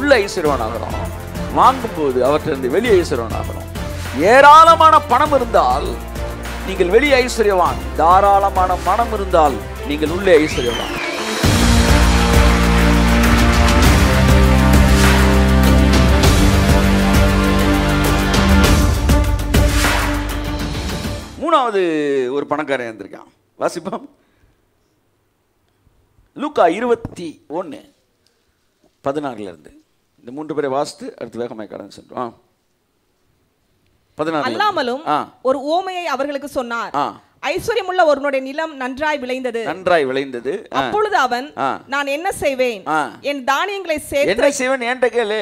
உள்ள ஐஸ்வர்யவானாகிறோம் வாங்கும்போது அவற்றிலிருந்து வெளியே ஐஸ்வர்யவானாகிறோம் ஏராளமான பணம் இருந்தால் நீங்கள் வெளியே ஐஸ்வர்யவான் தாராளமான மனம் இருந்தால் நீங்கள் உள்ளே ஐஸ்வர்யவான் மூணாவது ஒரு பணக்காரன் இருந்திருக்கான் வாசிப்போம் லூக்கா இருபத்தி ஒன்று பதினாறுல இருந்து இந்த மூன்று பேரை வாசித்து அடுத்து வேகமாய் கடன் சென்றோம் பதினாறு அல்லாமலும் ஆ ஒரு ஓமையை அவர்களுக்கு சொன்னார் ஆ ஐஸ்வர்யமுள்ள ஒருவனுடைய நிலம் நன்றாய் விளைந்தது நன்றாய் விளைந்தது ஆ. அப்பொழுது அவன் ஆ. நான் என்ன செய்வேன் ஆ. என் தானியங்களை சேர்த்து என்ன செய்வன் ஏன்ட்ட கேளு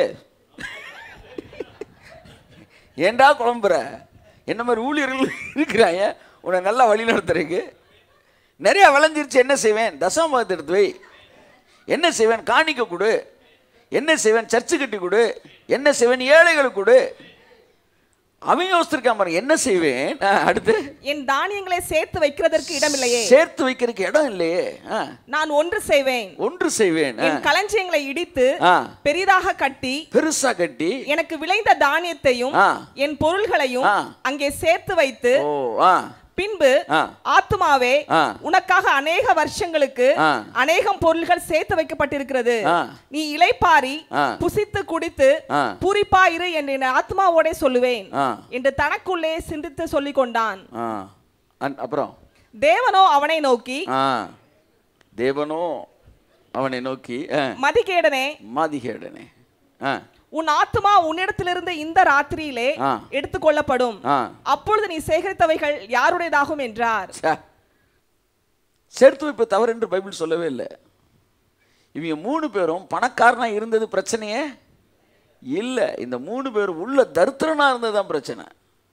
ஏன்டா குழம்புற என்ன மாதிரி ஊழியர்கள் இருக்கிறாங்க உன்னை நல்லா வழி நடத்துறதுக்கு நிறைய விளைஞ்சிருச்சு என்ன செய்வேன் தசமத்தை எடுத்து வை என்ன செய்வேன் காணிக்க கொடு என்ன செய்வேன் சர்ச்சு கட்டி கொடு என்ன செய்வேன் ஏழைகளுக்கு கொடு அவன் யோசிச்சிருக்கான் பாருங்க என்ன செய்வேன் ஆ, அடுத்து என் தானியங்களை சேர்த்து வைக்கிறதற்கு இடமில்லையே சேர்த்து வைக்கிறதுக்கு இடம் இல்லையே ஆ, நான் ஒன்று செய்வேன் ஒன்று செய்வேன் ஆ, என் களஞ்சியங்களை இடித்து ஆ, பெரிதாக கட்டி பெருசா கட்டி எனக்கு விளைந்த தானியத்தையும் ஆ. என் பொருள்களையும் ஆ. அங்கே சேர்த்து வைத்து ஓ ஆ பின்பு ஆ. ஆத்துமாவே ஆ. உனக்காக அநேக வருஷங்களுக்கு ஆ. அநேகம் பொருள்கள் சேர்த்து வைக்கப்பட்டிருக்கிறது ஆ. நீ இளைப்பாரி ஆ. புசித்து குடித்து ஆ. பூரிப்பாயிரு என்று என் ஆத்மாவோட சொல்லுவேன் ஆ. என்று தனக்குள்ளே சிந்தித்து சொல்லிக் கொண்டான் ஆ அன்- அப்புறம் தேவனோ அவனை நோக்கி ஆ தேவனோ அவனை நோக்கி ஆ, மதிகேடனே மாதிகேடனே ஆ உன் ஆத்துமா உன்னிடத்திலிருந்து இந்த ராத்திரியிலே ஆ. எடுத்துக்கொள்ளப்படும் ஆ அப்பொழுது நீ சேகரித்தவைகள் யாருடையதாகும் என்றார் ச்சே. சேர்த்து வைப்பு தவறு என்று பைபிள் சொல்லவே இல்லை இவங்க மூணு பேரும் பணக்காரனா இருந்தது பிரச்சனையே இல்லை இந்த மூணு பேரும் உள்ள தரித்திரனா இருந்தது தான் பிரச்சனை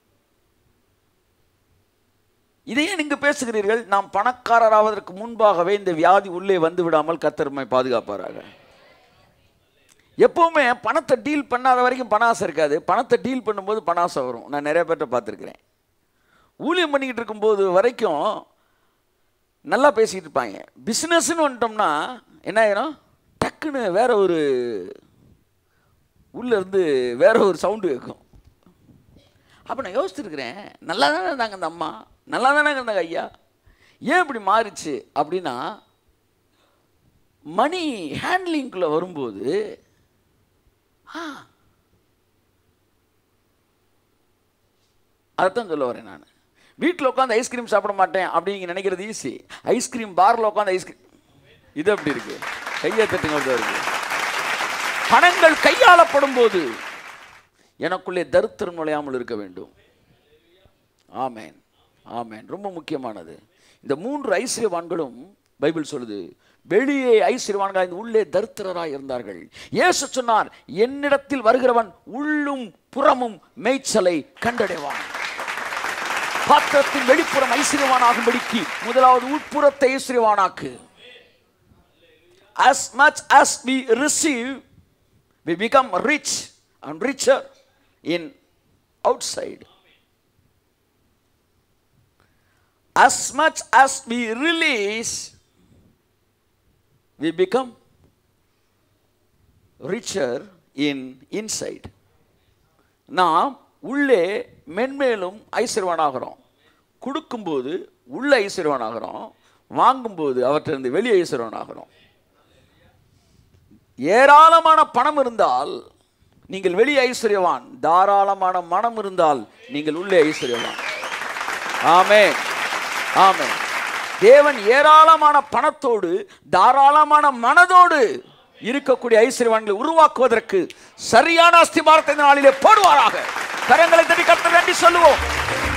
இதையே நீங்க பேசுகிறீர்கள் நாம் பணக்காரராவதற்கு முன்பாகவே இந்த வியாதி உள்ளே வந்து விடாமல் கத்தருமை பாதுகாப்பாராக எப்பவுமே பணத்தை டீல் பண்ணாத வரைக்கும் பணாசை இருக்காது பணத்தை டீல் பண்ணும்போது பணாசை வரும் நான் நிறைய பேர்ட்ட பார்த்துருக்கிறேன் ஊழியம் பண்ணிக்கிட்டு இருக்கும்போது வரைக்கும் நல்லா பேசிக்கிட்டு இருப்பாங்க பிஸ்னஸ்ன்னு வந்துட்டோம்னா என்ன ஆயிரும் டக்குன்னு வேற ஒரு உள்ள இருந்து வேற ஒரு சவுண்டு கேட்கும் அப்போ நான் யோசிச்சிருக்கிறேன் நல்லா தானே இருந்தாங்க அந்த அம்மா நல்லா தானே இருந்தாங்க ஐயா ஏன் இப்படி மாறிச்சு அப்படின்னா மணி ஹேண்ட்லிங்குள்ளே வரும்போது ஆ அதைத்தான் சொல்ல வரேன் நான் வீட்டில் உட்காந்து ஐஸ்கிரீம் சாப்பிட மாட்டேன் அப்படிங்க நினைக்கிறது ஈஸி ஐஸ்கிரீம் பாரில் உட்காந்து ஐஸ்கிரீம் இது அப்படி இருக்கு கையை தட்டுங்க அப்படி இருக்கு பணங்கள் கையாளப்படும் போது எனக்குள்ளே தரித்திரம் நுழையாமல் இருக்க வேண்டும் ஆமேன் ஆமேன் ரொம்ப முக்கியமானது இந்த மூன்று ஐஸ்வர்யவான்களும் பைபிள் சொல்லுது வெளியே ஐஸ்வர்யவான்கள் இந்த உள்ளே தரித்திரராய் இருந்தார்கள் இயேசு சொன்னார் என்னிடத்தில் வருகிறவன் உள்ளும் புறமும் மேய்ச்சலை கண்டடைவான் பாத்திரத்தின் வெளிப்புறம் ஐஸ்வர்யவானாகும்படிக்கு முதலாவது உட்புறத்தை ஐஸ்வர்யவானாக்கு as much as we receive we become rich and richer in outside as much as we release we become richer in inside நாம் உள்ளே மென்மேலும் ஐஸ்வர்யவானாகிறோம் கொடுக்கும்போது உள்ள ஐஸ்வர்யவானாகிறோம் வாங்கும்போது அவற்றிலிருந்து வெளியே ஐஸ்வர்யவானாகிறோம் ஏராளமான பணம் இருந்தால் நீங்கள் வெளியே ஐஸ்வர்யவான் தாராளமான மனம் இருந்தால் நீங்கள் உள்ளே ஐஸ்வர்யவான் ஆமே ஆமே தேவன் ஏராளமான பணத்தோடு தாராளமான மனதோடு இருக்கக்கூடிய ஐஸ்வர்யவான்களை உருவாக்குவதற்கு சரியான அஸ்திபாரத்தை இந்த நாளிலே போடுவாராக கரங்களை தட்டி கத்த வேண்டி சொல்லுவோம்